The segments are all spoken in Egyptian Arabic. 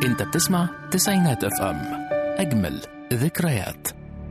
انت بتسمع تسعينات اف ام اجمل ذكريات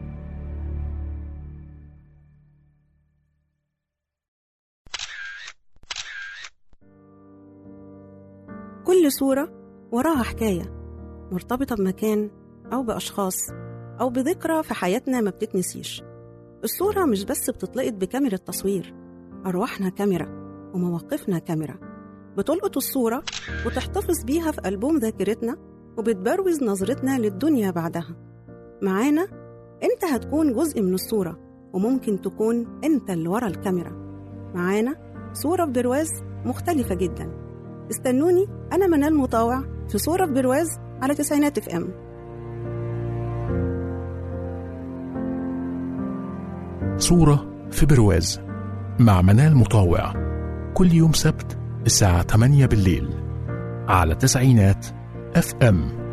كل صورة وراها حكاية مرتبطة بمكان أو بأشخاص أو بذكرى في حياتنا ما بتتنسيش الصورة مش بس بتتلقط بكاميرا تصوير أرواحنا كاميرا ومواقفنا كاميرا بتلقط الصورة وتحتفظ بيها في ألبوم ذاكرتنا وبتبروز نظرتنا للدنيا بعدها معانا أنت هتكون جزء من الصورة وممكن تكون أنت اللي ورا الكاميرا معانا صورة في برواز مختلفة جدا استنوني أنا منال مطاوع في صورة في برواز على تسعينات اف ام صورة في برواز مع منال مطاوع كل يوم سبت الساعة 8 بالليل على تسعينات اف ام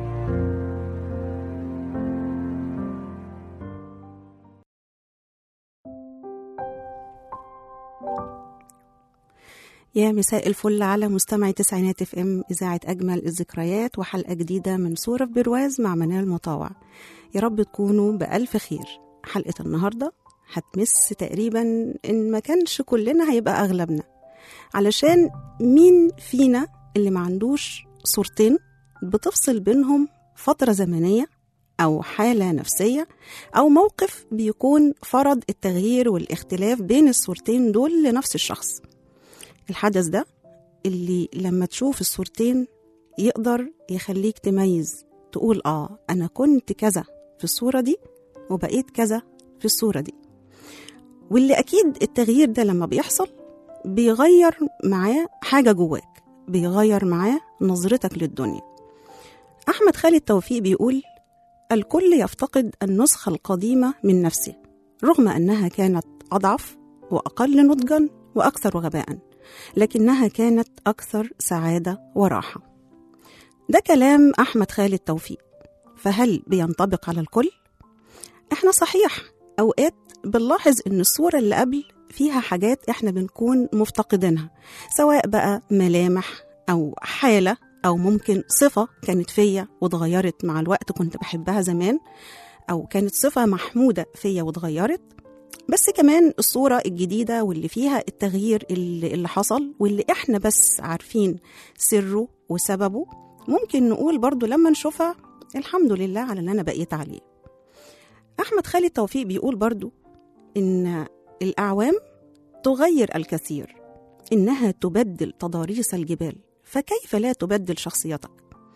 يا مساء الفل على مستمعي تسعينات اف ام اذاعه اجمل الذكريات وحلقه جديده من صوره في برواز مع منال مطاوع يا رب تكونوا بالف خير حلقه النهارده هتمس تقريبا ان ما كانش كلنا هيبقى اغلبنا علشان مين فينا اللي ما عندوش صورتين بتفصل بينهم فتره زمنيه او حاله نفسيه او موقف بيكون فرض التغيير والاختلاف بين الصورتين دول لنفس الشخص الحدث ده اللي لما تشوف الصورتين يقدر يخليك تميز تقول اه انا كنت كذا في الصورة دي وبقيت كذا في الصورة دي واللي اكيد التغيير ده لما بيحصل بيغير معاه حاجة جواك بيغير معاه نظرتك للدنيا احمد خالد توفيق بيقول الكل يفتقد النسخة القديمة من نفسه رغم انها كانت اضعف واقل نضجا واكثر غباء لكنها كانت أكثر سعادة وراحة ده كلام أحمد خالد توفيق فهل بينطبق على الكل؟ إحنا صحيح أوقات بنلاحظ إن الصورة اللي قبل فيها حاجات إحنا بنكون مفتقدينها سواء بقى ملامح أو حالة أو ممكن صفة كانت فيا واتغيرت مع الوقت كنت بحبها زمان أو كانت صفة محمودة فيا واتغيرت بس كمان الصورة الجديدة واللي فيها التغيير اللي, اللي حصل واللي احنا بس عارفين سره وسببه ممكن نقول برضو لما نشوفها الحمد لله على اللي أنا بقيت عليه أحمد خالد توفيق بيقول برضو إن الأعوام تغير الكثير إنها تبدل تضاريس الجبال فكيف لا تبدل شخصيتك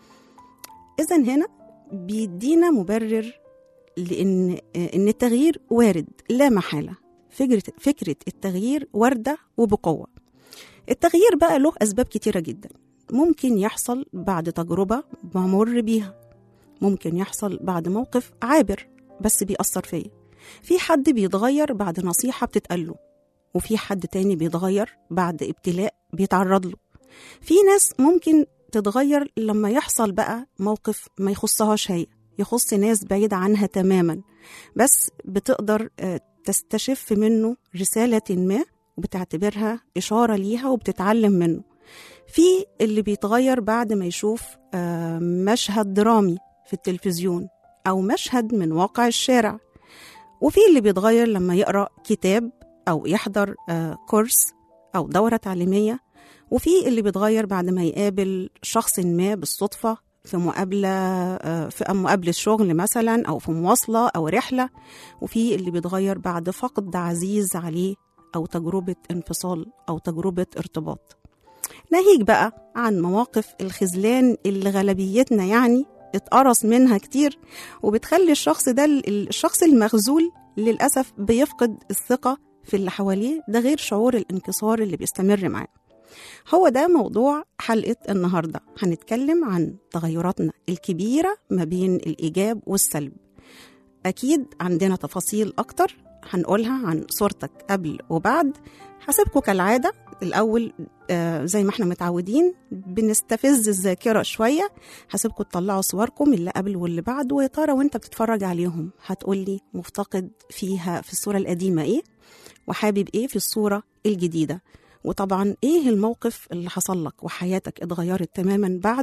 إذا هنا بيدينا مبرر لان ان التغيير وارد لا محاله فكره فكره التغيير وارده وبقوه التغيير بقى له اسباب كتيره جدا ممكن يحصل بعد تجربه بمر بيها ممكن يحصل بعد موقف عابر بس بيأثر فيا في حد بيتغير بعد نصيحة بتتقال وفي حد تاني بيتغير بعد ابتلاء بيتعرض له في ناس ممكن تتغير لما يحصل بقى موقف ما يخصهاش هي يخص ناس بعيدة عنها تماما بس بتقدر تستشف منه رسالة ما وبتعتبرها إشارة ليها وبتتعلم منه في اللي بيتغير بعد ما يشوف مشهد درامي في التلفزيون أو مشهد من واقع الشارع وفي اللي بيتغير لما يقرأ كتاب أو يحضر كورس أو دورة تعليمية وفي اللي بيتغير بعد ما يقابل شخص ما بالصدفة في مقابلة في مقابلة شغل مثلا أو في مواصلة أو رحلة وفي اللي بيتغير بعد فقد عزيز عليه أو تجربة انفصال أو تجربة ارتباط ناهيك بقى عن مواقف الخذلان اللي غالبيتنا يعني اتقرص منها كتير وبتخلي الشخص ده الشخص المخذول للأسف بيفقد الثقة في اللي حواليه ده غير شعور الانكسار اللي بيستمر معاه هو ده موضوع حلقة النهاردة هنتكلم عن تغيراتنا الكبيرة ما بين الإيجاب والسلب أكيد عندنا تفاصيل أكتر هنقولها عن صورتك قبل وبعد هسيبكم كالعادة الأول آه زي ما احنا متعودين بنستفز الذاكرة شوية هسيبكم تطلعوا صوركم اللي قبل واللي بعد ويا ترى وانت بتتفرج عليهم هتقولي مفتقد فيها في الصورة القديمة ايه وحابب ايه في الصورة الجديدة وطبعا ايه الموقف اللي حصل لك وحياتك اتغيرت تماما بعده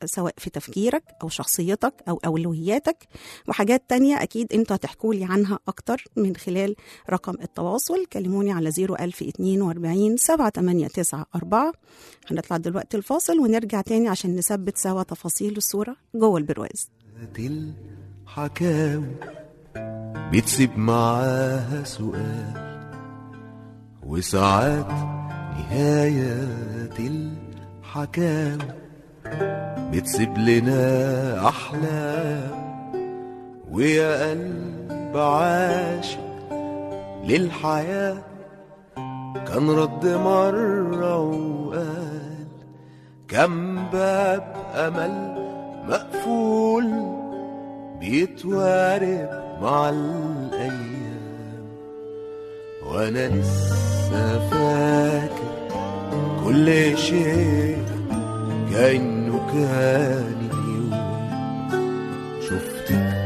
سواء في تفكيرك أو شخصيتك أو أولوياتك وحاجات تانية أكيد أنتوا هتحكوا لي عنها أكتر من خلال رقم التواصل كلموني على 01042 7894 هنطلع دلوقتي الفاصل ونرجع تاني عشان نثبت سوا تفاصيل الصورة جوه البرواز الحكاوي بتسيب معاها سؤال وساعات نهاية الحكاوي بتسيب لنا أحلام ويا قلب عاشق للحياة كان رد مرة وقال كم باب أمل مقفول بيتوارب مع الأيام وأنا لسه فاكر كل شيء كأنه كان اليوم شفتك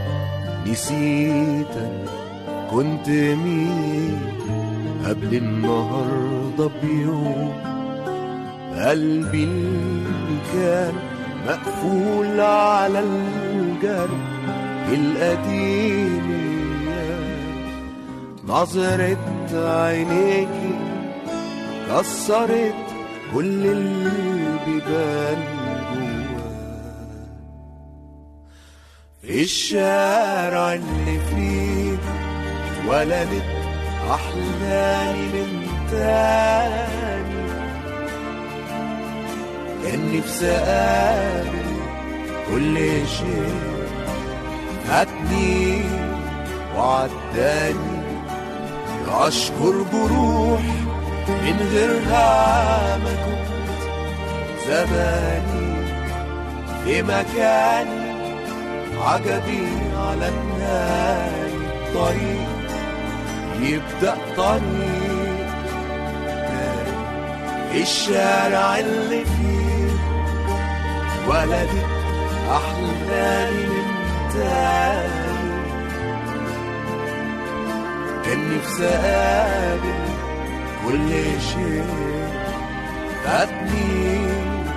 نسيتك كنت مين قبل النهاردة بيوم قلبي اللي كان مقفول على الجرح القديم نظرة عينيكي كسرت كل البيبان جوا في الشارع اللي فيه اتولدت أحلامي من تاني كان نفسي أقابل كل شيء فاتني وعداني أشكر جروح من غيرها ما كنت زماني في مكاني عجبي على النهاية طريق يبدأ طريق تاني الشارع اللي فيه ولدت أحلامي من تاني كان نفسي أقابل كل شيء فاتني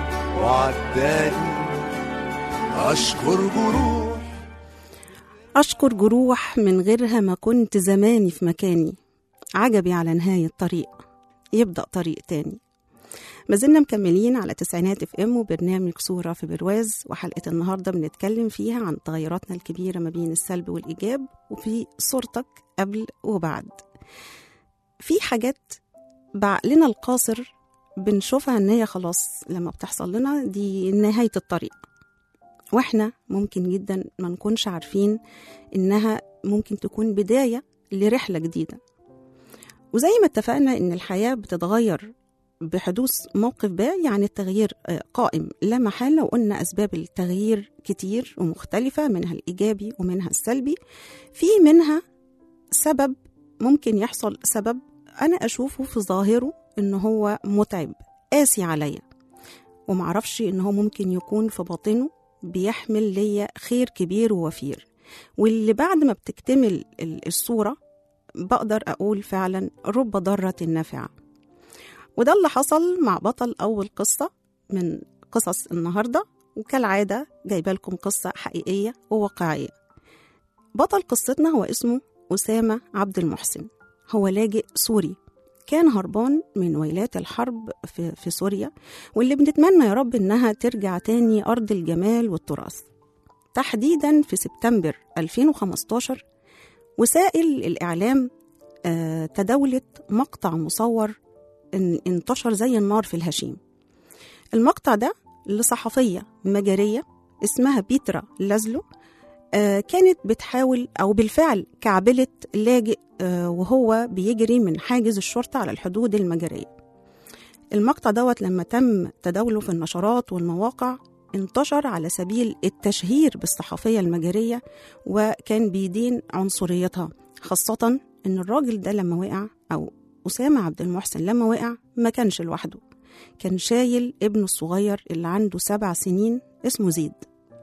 وعداني أشكر جروح أشكر جروح من غيرها ما كنت زماني في مكاني عجبي على نهاية طريق يبدأ طريق تاني ما زلنا مكملين على تسعينات اف ام وبرنامج صورة في برواز وحلقة النهاردة بنتكلم فيها عن تغيراتنا الكبيرة ما بين السلب والإيجاب وفي صورتك قبل وبعد في حاجات بعقلنا القاصر بنشوفها ان هي خلاص لما بتحصل لنا دي نهاية الطريق واحنا ممكن جدا ما نكونش عارفين انها ممكن تكون بداية لرحلة جديدة وزي ما اتفقنا ان الحياة بتتغير بحدوث موقف ما يعني التغيير آه، قائم لا محالة وقلنا أسباب التغيير كتير ومختلفة منها الإيجابي ومنها السلبي في منها سبب ممكن يحصل سبب أنا أشوفه في ظاهره إن هو متعب قاسي عليا ومعرفش إن هو ممكن يكون في باطنه بيحمل ليا خير كبير ووفير واللي بعد ما بتكتمل ال- الصورة بقدر أقول فعلا رب ضارة نافعة وده اللي حصل مع بطل أول قصة من قصص النهاردة وكالعادة جايبة لكم قصة حقيقية وواقعية بطل قصتنا هو اسمه أسامة عبد المحسن هو لاجئ سوري كان هربان من ويلات الحرب في, في سوريا واللي بنتمنى يا رب إنها ترجع تاني أرض الجمال والتراث تحديدا في سبتمبر 2015 وسائل الإعلام آه، تداولت مقطع مصور ان- انتشر زي النار في الهشيم المقطع ده لصحفية مجرية اسمها بيترا لازلو آه، كانت بتحاول أو بالفعل كعبلت لاجئ آه، وهو بيجري من حاجز الشرطة على الحدود المجرية المقطع دوت لما تم تداوله في النشرات والمواقع انتشر على سبيل التشهير بالصحفية المجرية وكان بيدين عنصريتها خاصة إن الراجل ده لما وقع أو أسامة عبد المحسن لما وقع ما كانش لوحده كان شايل ابنه الصغير اللي عنده سبع سنين اسمه زيد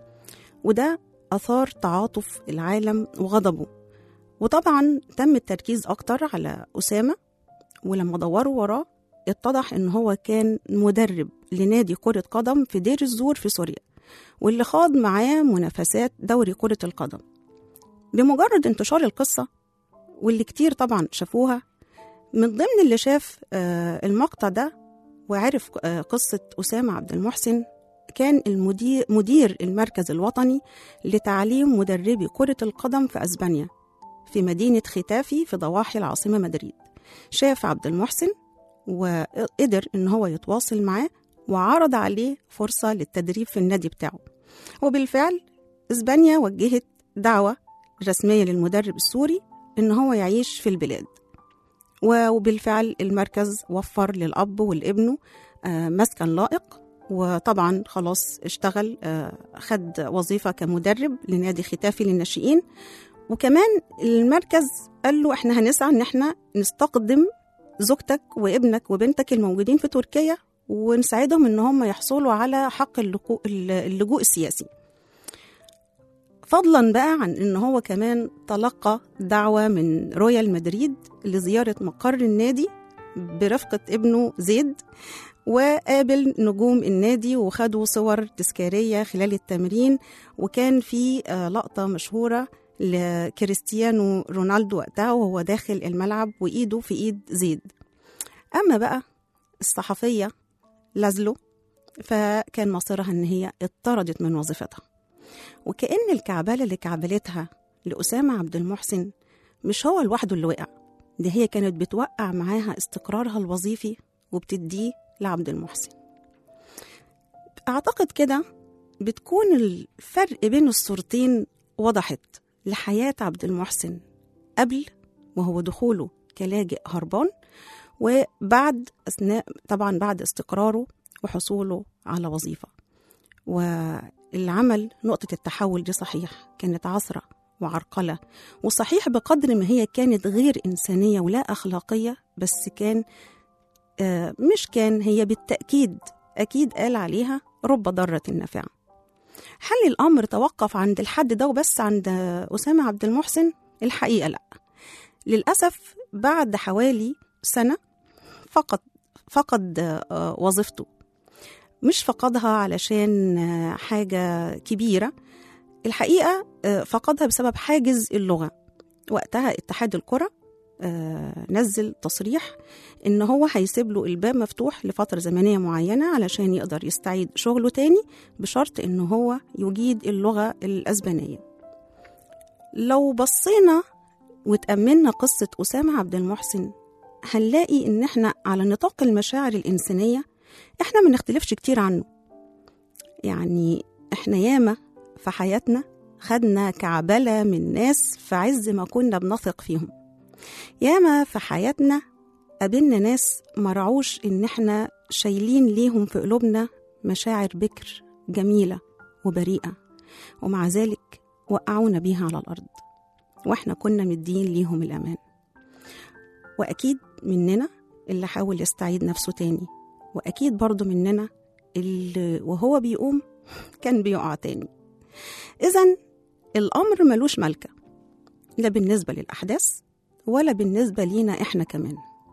وده أثار تعاطف العالم وغضبه وطبعا تم التركيز أكتر على أسامة ولما دوروا وراه اتضح إن هو كان مدرب لنادي كرة قدم في دير الزور في سوريا واللي خاض معاه منافسات دوري كرة القدم بمجرد انتشار القصة واللي كتير طبعا شافوها من ضمن اللي شاف آه، المقطع ده وعرف آه، قصة أسامة عبد المحسن كان المدير مدير المركز الوطني لتعليم مدربي كرة القدم في أسبانيا في مدينة ختافي في ضواحي العاصمة مدريد شاف عبد المحسن وقدر إن هو يتواصل معاه وعرض عليه فرصة للتدريب في النادي بتاعه وبالفعل إسبانيا وجهت دعوة رسمية للمدرب السوري إن هو يعيش في البلاد وبالفعل المركز وفر للأب والابن آه، مسكن لائق وطبعا خلاص اشتغل آه، خد وظيفة كمدرب لنادي ختافي للناشئين وكمان المركز قال له احنا هنسعى ان احنا نستقدم زوجتك وابنك وبنتك الموجودين في تركيا ونساعدهم ان هم يحصلوا على حق اللقو- اللجوء السياسي فضلا بقى عن ان هو كمان تلقى دعوه من رويال مدريد لزياره مقر النادي برفقه ابنه زيد وقابل نجوم النادي وخدوا صور تذكاريه خلال التمرين وكان في آه، لقطه مشهوره لكريستيانو رونالدو وقتها وهو داخل الملعب وايده في ايد زيد اما بقى الصحفيه لازلو فكان مصيرها ان هي اتطردت من وظيفتها وكأن الكعبلة اللي كعبلتها لأسامة عبد المحسن مش هو لوحده اللي وقع دي هي كانت بتوقع معاها استقرارها الوظيفي وبتديه لعبد المحسن أعتقد كده بتكون الفرق بين الصورتين وضحت لحياة عبد المحسن قبل وهو دخوله كلاجئ هربان وبعد أثناء طبعا بعد استقراره وحصوله على وظيفة واللي عمل نقطة التحول دي صحيح كانت عصرة وعرقلة وصحيح بقدر ما هي كانت غير إنسانية ولا أخلاقية بس كان آه، مش كان هي بالتأكيد أكيد قال عليها رب ضارة نافعة هل الأمر توقف عند الحد ده وبس عند أسامة عبد المحسن؟ الحقيقة لأ للأسف بعد حوالي سنة فقد فقد آه، وظيفته مش فقدها علشان آه، حاجة كبيرة الحقيقة آه، فقدها بسبب حاجز اللغة وقتها اتحاد الكرة آه، نزل تصريح ان هو هيسيب له الباب مفتوح لفترة زمنية معينة علشان يقدر يستعيد شغله تاني بشرط ان هو يجيد اللغة الاسبانية لو بصينا وتأملنا قصة أسامة عبد المحسن هنلاقي إن إحنا على نطاق المشاعر الإنسانية إحنا ما نختلفش كتير عنه يعني إحنا ياما في حياتنا خدنا كعبلة من ناس في عز ما كنا بنثق فيهم ياما في حياتنا قابلنا ناس مرعوش إن إحنا شايلين ليهم في قلوبنا مشاعر بكر جميلة وبريئة ومع ذلك وقعونا بيها على الأرض وإحنا كنا مدين ليهم الأمان وأكيد مننا اللي حاول يستعيد نفسه تاني وأكيد برضو مننا اللي وهو بيقوم كان بيقع تاني إذا الأمر ملوش ملكة لا بالنسبة للأحداث ولا بالنسبة لينا إحنا كمان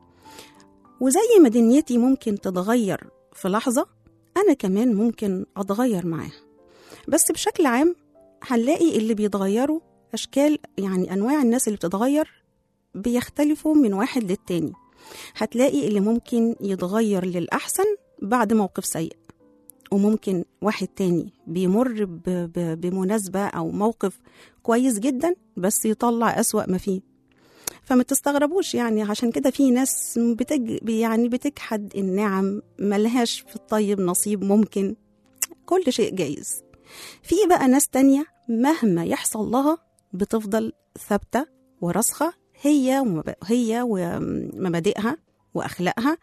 وزي ما دنيتي ممكن تتغير في لحظة أنا كمان ممكن أتغير معاها بس بشكل عام هنلاقي اللي بيتغيروا أشكال يعني أنواع الناس اللي بتتغير بيختلفوا من واحد للتاني هتلاقي اللي ممكن يتغير للأحسن بعد موقف سيء وممكن واحد تاني بيمر ب- ب- بمناسبة أو موقف كويس جدا بس يطلع أسوأ ما فيه فما تستغربوش يعني عشان كده في ناس بتج... يعني بتجحد النعم ملهاش في الطيب نصيب ممكن كل شيء جايز في بقى ناس تانية مهما يحصل لها بتفضل ثابتة وراسخة هي ومب... هي ومبادئها وأخلاقها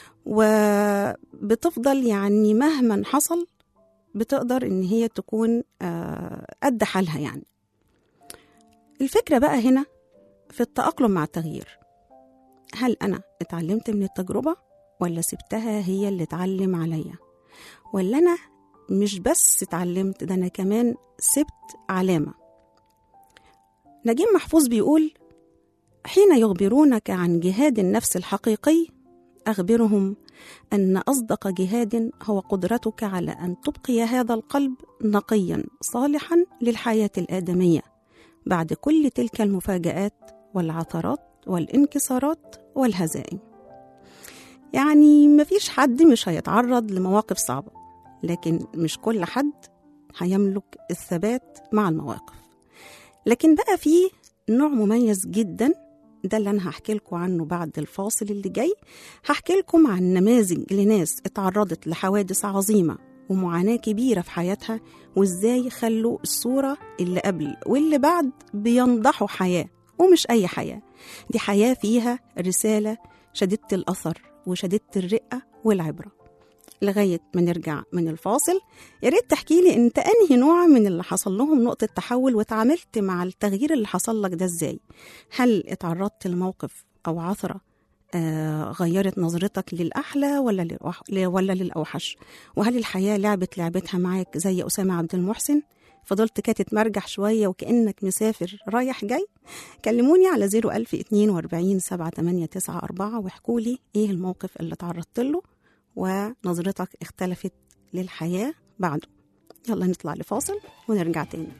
وبتفضل يعني مهما حصل بتقدر إن هي تكون آه، قد حالها يعني الفكرة بقى هنا في التأقلم مع التغيير هل أنا اتعلمت من التجربة ولا سبتها هي اللي اتعلم عليا ولا أنا مش بس اتعلمت ده أنا كمان سبت علامة نجيب محفوظ بيقول حين يخبرونك عن جهاد النفس الحقيقي أخبرهم أن أصدق جهاد هو قدرتك على أن تبقي هذا القلب نقيا صالحا للحياة الآدمية بعد كل تلك المفاجآت والعثرات والانكسارات والهزائم يعني مفيش حد مش هيتعرض لمواقف صعبة لكن مش كل حد هيملك الثبات مع المواقف لكن بقى في نوع مميز جدا ده اللي انا هحكي لكم عنه بعد الفاصل اللي جاي هحكي لكم عن نماذج لناس اتعرضت لحوادث عظيمه ومعاناه كبيره في حياتها وازاي خلوا الصوره اللي قبل واللي بعد بينضحوا حياه ومش اي حياه دي حياه فيها رساله شديده الاثر وشديده الرقه والعبره لغايه ما نرجع من الفاصل يا ريت تحكي لي انت انهي نوع من اللي حصل لهم نقطه تحول وتعاملت مع التغيير اللي حصل لك ده ازاي هل اتعرضت لموقف او عثره آه غيرت نظرتك للأحلى ولا للأوح... ولا للأوحش وهل الحياة لعبت لعبتها معاك زي أسامة عبد المحسن فضلت كده تتمرجح شوية وكأنك مسافر رايح جاي كلموني على 01042 7894 واحكوا لي إيه الموقف اللي تعرضت له ونظرتك اختلفت للحياة بعده يلا نطلع لفاصل ونرجع تاني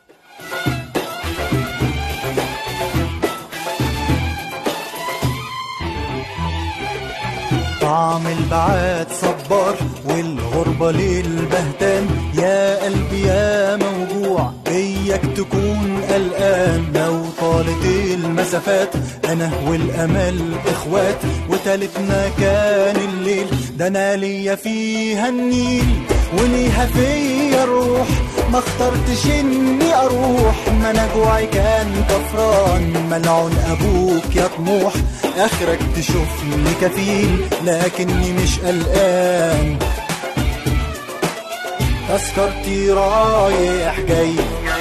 طعم البعاد صبار والغربة للبهتان يا قلبي يا موجوع بيك تكون قلقان لو طالت المسافات انا والامل اخوات وتالتنا كان الليل ده انا ليا فيها النيل وليها فيا الروح ما اخترتش اني اروح ما انا جوعي كان كفران ملعون ابوك يا طموح اخرك تشوفني كفيل لكني مش قلقان تذكرتي رايح جاي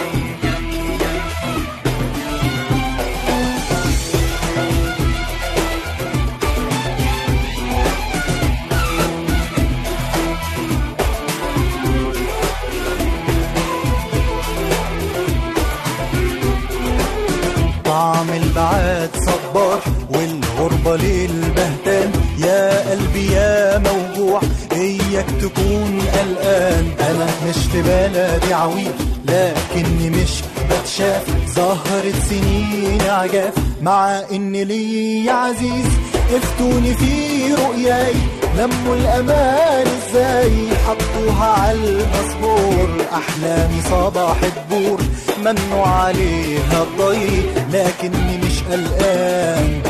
طعم البعاد صبار والغربة للبهتان يا قلبي يا موجوع اياك تكون قلقان انا مش في بلدي عويل لكني مش بتشاف ظهرت سنين عجاف مع ان لي عزيز افتوني في رؤياي لموا الامان ازاي حطوها على الباسبور احلامي صباح الدور منوا عليها الضي لكني مش قلقان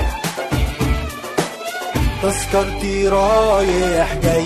تذكرتي رايح جاي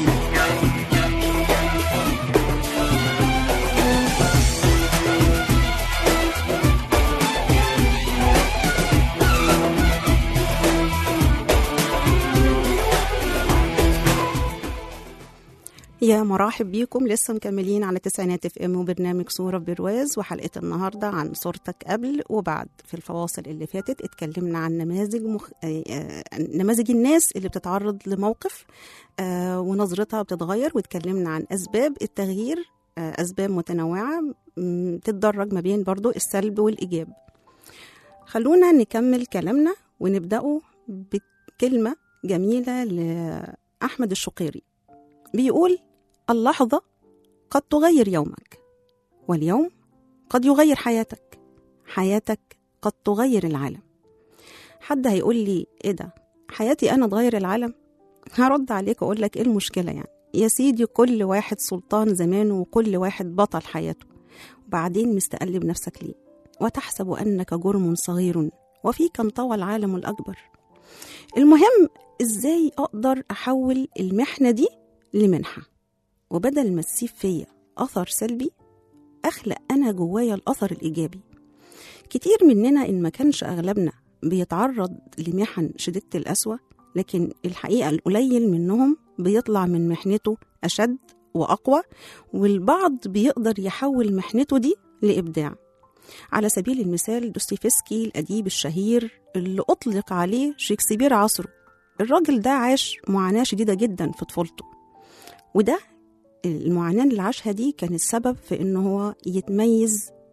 يا مرحب بيكم لسه مكملين على تسعينات اف ام وبرنامج صورة برواز وحلقة النهاردة عن صورتك قبل وبعد في الفواصل اللي فاتت اتكلمنا عن نماذج مخ... آه، آه، نماذج الناس اللي بتتعرض لموقف آه، ونظرتها بتتغير واتكلمنا عن أسباب التغيير آه، أسباب متنوعة م، تتدرج ما بين برضو السلب والإيجاب خلونا نكمل كلامنا ونبدأه بكلمة جميلة لأحمد الشقيري بيقول اللحظة قد تغير يومك واليوم قد يغير حياتك حياتك قد تغير العالم حد هيقول لي ايه ده حياتي انا تغير العالم هرد عليك واقول لك ايه المشكلة يعني يا سيدي كل واحد سلطان زمانه وكل واحد بطل حياته وبعدين مستقل بنفسك ليه وتحسب انك جرم صغير وفيك انطوى العالم الاكبر المهم ازاي اقدر احول المحنة دي لمنحة وبدل ما تسيب فيا أثر سلبي أخلق أنا جوايا الأثر الإيجابي كتير مننا إن ما كانش أغلبنا بيتعرض لمحن شديدة القسوة لكن الحقيقة القليل منهم بيطلع من محنته أشد وأقوى والبعض بيقدر يحول محنته دي لإبداع على سبيل المثال دوستويفسكي الأديب الشهير اللي أطلق عليه شكسبير عصره الراجل ده عاش معاناة شديدة جدا في طفولته وده المعاناة اللي عاشها دي كان السبب في إن هو يتميز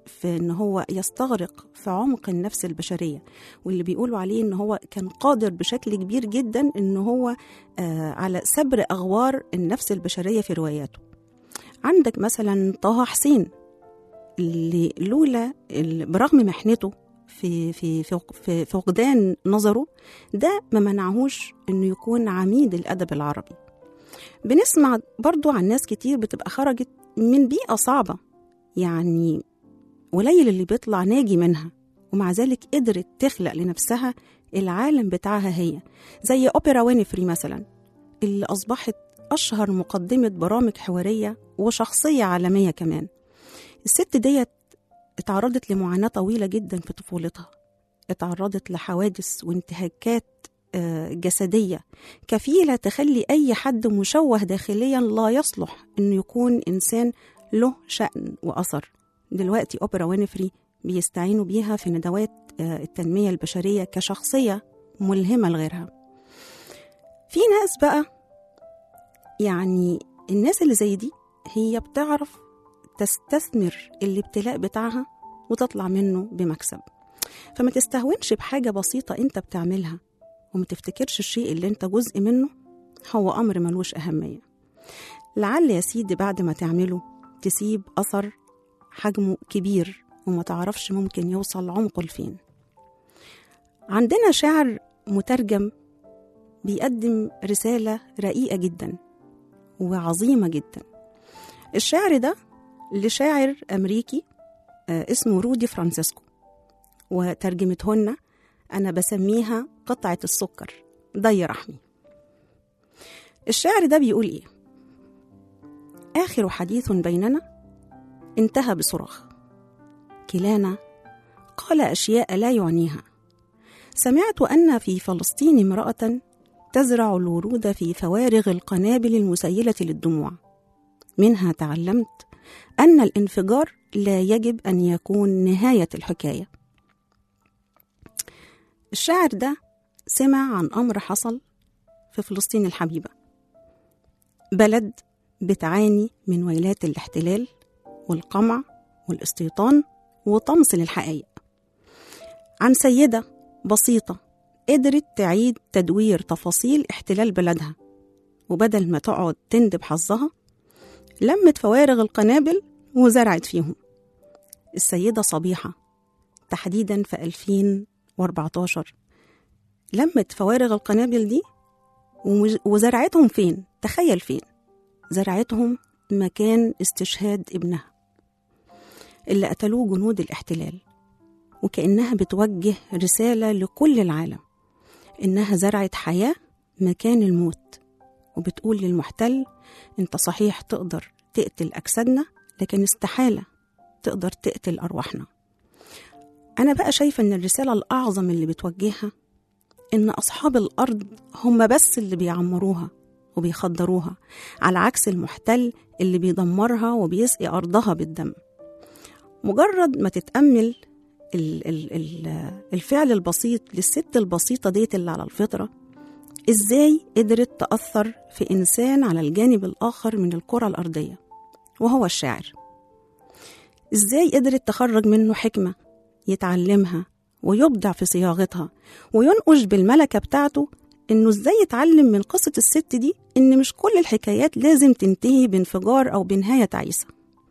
في ان هو يستغرق في عمق النفس البشريه واللي بيقولوا عليه ان هو كان قادر بشكل كبير جدا ان هو آه على سبر اغوار النفس البشريه في رواياته عندك مثلا طه حسين اللي لولا اللي برغم محنته في في في في فقدان نظره ده ما منعهوش انه يكون عميد الادب العربي بنسمع برضو عن ناس كتير بتبقى خرجت من بيئة صعبة يعني قليل اللي بيطلع ناجي منها ومع ذلك قدرت تخلق لنفسها العالم بتاعها هي زي أوبرا وينفري مثلا اللي أصبحت أشهر مقدمة برامج حوارية وشخصية عالمية كمان الست ديت اتعرضت لمعاناة طويلة جدا في طفولتها اتعرضت لحوادث وانتهاكات جسدية كفيلة تخلي أي حد مشوه داخليا لا يصلح إنه يكون إنسان له شأن وأثر دلوقتي أوبرا وينفري بيستعينوا بيها في ندوات التنمية البشرية كشخصية ملهمة لغيرها في ناس بقى يعني الناس اللي زي دي هي بتعرف تستثمر الابتلاء بتاعها وتطلع منه بمكسب فما تستهونش بحاجة بسيطة انت بتعملها وما تفتكرش الشيء اللي انت جزء منه هو أمر ملوش أهمية لعل يا سيدي بعد ما تعمله تسيب أثر حجمه كبير وما تعرفش ممكن يوصل عمقه لفين عندنا شاعر مترجم بيقدم رسالة رقيقة جدا وعظيمة جدا الشعر ده لشاعر أمريكي اسمه رودي فرانسيسكو وترجمتهن أنا بسميها قطعة السكر ضي رحمي الشعر ده بيقول إيه آخر حديث بيننا انتهى بصراخ كلانا قال أشياء لا يعنيها سمعت أن في فلسطين امرأة تزرع الورود في فوارغ القنابل المسيلة للدموع منها تعلمت أن الانفجار لا يجب أن يكون نهاية الحكاية الشاعر ده سمع عن أمر حصل في فلسطين الحبيبة بلد بتعاني من ويلات الاحتلال والقمع والاستيطان وطمس للحقائق عن سيدة بسيطة قدرت تعيد تدوير تفاصيل احتلال بلدها وبدل ما تقعد تندب حظها لمت فوارغ القنابل وزرعت فيهم السيدة صبيحة تحديدا في 2014 لمت فوارغ القنابل دي وزرعتهم فين؟ تخيل فين؟ زرعتهم مكان استشهاد ابنها اللي قتلوه جنود الاحتلال وكأنها بتوجه رسالة لكل العالم إنها زرعت حياة مكان الموت وبتقول للمحتل أنت صحيح تقدر تقتل أجسادنا لكن استحالة تقدر تقتل أرواحنا أنا بقى شايفة إن الرسالة الأعظم اللي بتوجهها إن أصحاب الأرض هم بس اللي بيعمروها وبيخدروها على عكس المحتل اللي بيدمرها وبيسقي أرضها بالدم مجرد ما تتأمل ال ال ال الفعل البسيط للست البسيطة ديت اللي على الفطرة إزاي قدرت تأثر في إنسان على الجانب الآخر من الكرة الأرضية وهو الشاعر إزاي قدرت تخرج منه حكمة يتعلمها ويبدع في صياغتها وينقش بالملكة بتاعته إنه إزاي يتعلم من قصة الست دي إن مش كل الحكايات لازم تنتهي بانفجار أو بنهاية تعيسة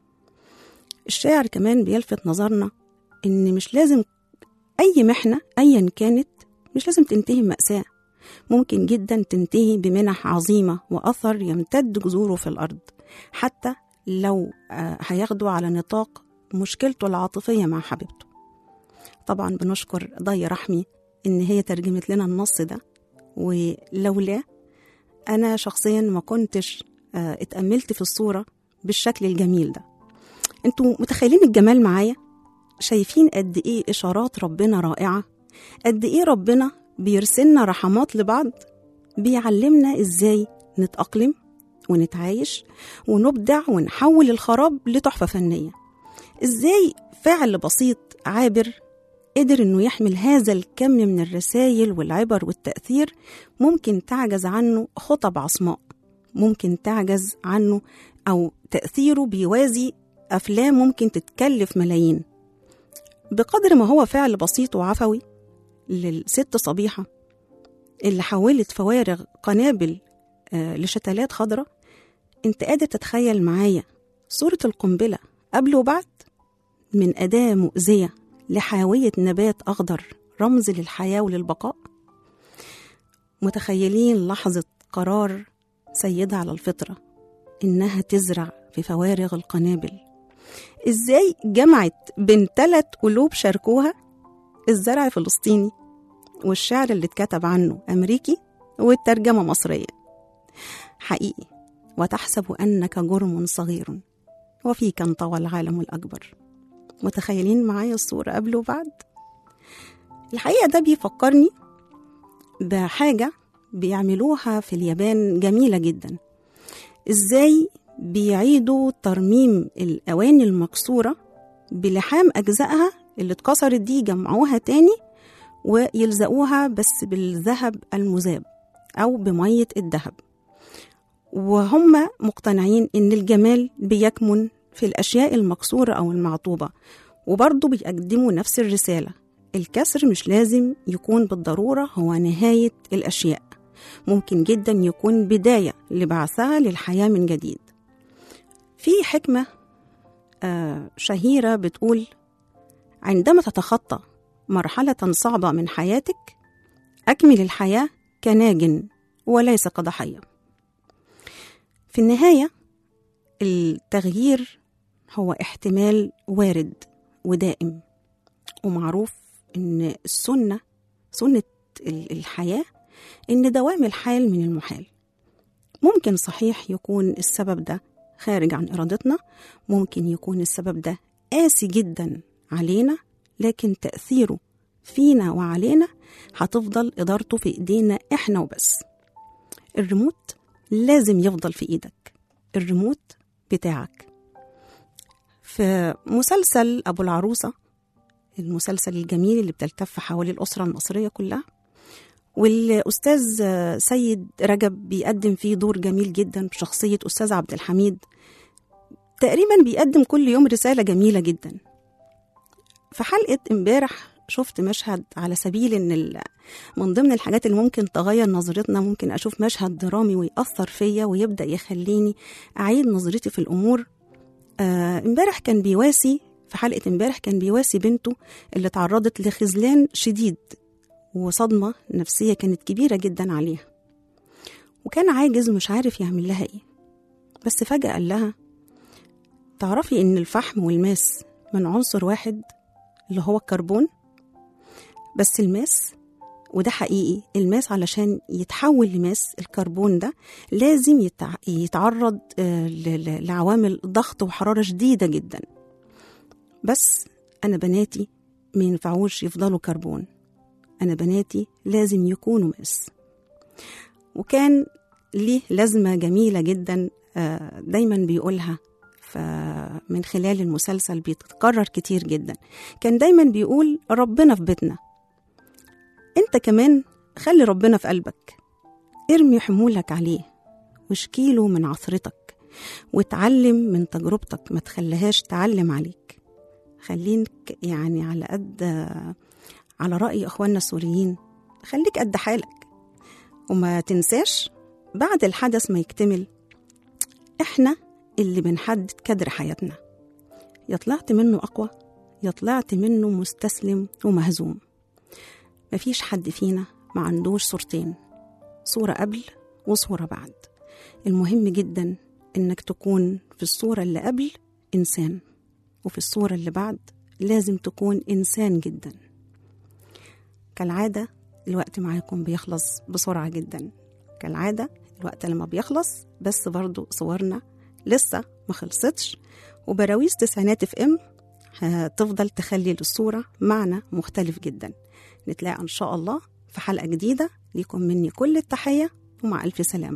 الشاعر كمان بيلفت نظرنا إن مش لازم أي محنة أيا كانت مش لازم تنتهي بمأساة ممكن جدا تنتهي بمنح عظيمة وأثر يمتد جذوره في الأرض حتى لو هياخده على نطاق مشكلته العاطفية مع حبيبته طبعا بنشكر ضي رحمي إن هي ترجمت لنا النص ده ولولا أنا شخصيا ما كنتش اتأملت في الصورة بالشكل الجميل ده انتوا متخيلين الجمال معايا شايفين قد ايه اشارات ربنا رائعه قد ايه ربنا بيرسلنا رحمات لبعض بيعلمنا ازاي نتاقلم ونتعايش ونبدع ونحول الخراب لتحفه فنيه ازاي فعل بسيط عابر قدر انه يحمل هذا الكم من الرسائل والعبر والتاثير ممكن تعجز عنه خطب عصماء ممكن تعجز عنه او تاثيره بيوازي افلام ممكن تتكلف ملايين بقدر ما هو فعل بسيط وعفوي للست صبيحة اللي حولت فوارغ قنابل آه، لشتلات خضراء انت قادر تتخيل معايا صورة القنبلة قبل وبعد من أداة مؤذية لحاوية نبات أخضر رمز للحياة وللبقاء متخيلين لحظة قرار سيدة على الفطرة إنها تزرع في فوارغ القنابل إزاي جمعت بين ثلاث قلوب شاركوها الزرع فلسطيني والشعر اللي اتكتب عنه أمريكي والترجمة مصرية حقيقي وتحسب أنك جرم صغير وفيك انطوى العالم الأكبر متخيلين معايا الصورة قبل وبعد الحقيقة ده بيفكرني بحاجة بيعملوها في اليابان جميلة جدا ازاي بيعيدوا ترميم الأواني المكسورة بلحام أجزائها اللي اتكسرت دي يجمعوها تاني ويلزقوها بس بالذهب المذاب أو بمية الذهب وهم مقتنعين إن الجمال بيكمن في الأشياء المكسورة أو المعطوبة وبرضه بيقدموا نفس الرسالة الكسر مش لازم يكون بالضرورة هو نهاية الأشياء ممكن جدا يكون بداية لبعثها للحياة من جديد في حكمة آه شهيرة بتقول عندما تتخطى مرحلة صعبة من حياتك أكمل الحياة كناج وليس كضحية في النهاية التغيير هو احتمال وارد ودائم ومعروف ان السنه سنه ال- الحياه ان دوام الحال من المحال ممكن صحيح يكون السبب ده خارج عن ارادتنا ممكن يكون السبب ده قاسي جدا علينا لكن تاثيره فينا وعلينا هتفضل ادارته في ايدينا احنا وبس الريموت لازم يفضل في ايدك الريموت بتاعك في مسلسل ابو العروسه المسلسل الجميل اللي بتلتف حوالي الأسرة المصرية كلها والأستاذ سيد رجب بيقدم فيه دور جميل جدا بشخصية أستاذ عبد الحميد تقريبا بيقدم كل يوم رسالة جميلة جدا في حلقة امبارح شفت مشهد على سبيل ان ال- من ضمن الحاجات اللي ممكن تغير نظرتنا ممكن اشوف مشهد درامي ويأثر فيا ويبدأ يخليني اعيد نظرتي في الامور آه، امبارح كان بيواسي في حلقة امبارح كان بيواسي بنته اللي تعرضت لخذلان شديد وصدمة نفسية كانت كبيرة جدا عليها وكان عاجز مش عارف يعمل لها ايه بس فجأة قال لها تعرفي ان الفحم والماس من عنصر واحد اللي هو الكربون بس الماس وده حقيقي الماس علشان يتحول لماس الكربون ده لازم يتع... يتعرض آه، ل- ل- لعوامل ضغط وحرارة شديدة جدا بس أنا بناتي ما ينفعوش يفضلوا كربون أنا بناتي لازم يكونوا ماس وكان ليه لازمة جميلة جدا آه، دايما بيقولها فمن خلال المسلسل بيتكرر كتير جدا كان دايما بيقول ربنا في بيتنا انت كمان خلي ربنا في قلبك ارمي حمولك عليه واشكيله من عثرتك واتعلم من تجربتك ما تخليهاش تعلم عليك خليك يعني على قد على رأي إخواننا السوريين خليك قد حالك وما تنساش بعد الحدث ما يكتمل إحنا اللي بنحدد كدر حياتنا يا طلعت منه أقوى يا طلعت منه مستسلم ومهزوم مفيش حد فينا ما عندوش صورتين صورة قبل وصورة بعد المهم جدا إنك تكون في الصورة اللي قبل إنسان وفي الصورة اللي بعد لازم تكون إنسان جدا كالعادة الوقت معاكم بيخلص بسرعة جدا كالعادة الوقت لما بيخلص بس برضو صورنا لسه ما خلصتش وبراويز تسعينات اف ام هتفضل تخلي للصورة معنى مختلف جدا نتلاقى إن شاء الله في حلقة جديدة ليكم مني كل التحية ومع ألف سلامة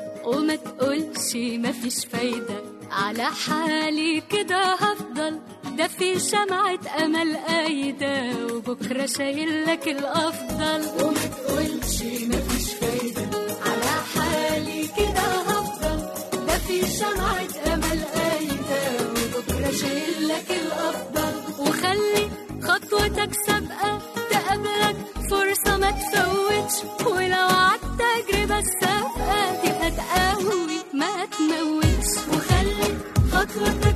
وما تقولش مفيش فايدة على حالي كده هفضل ده في شمعة أمل قايدة وبكرة شايل لك الأفضل وما تقولش مفيش فايدة على حالي كده هفضل ده في شمعة أمل قايدة وبكرة شايل لك الأفضل وخلي خطوتك سابقة تقابلك فرصة ما تفوتش ولو عدت تجربة السابقة دي هتقوي ما تموتش وخلي خطوتك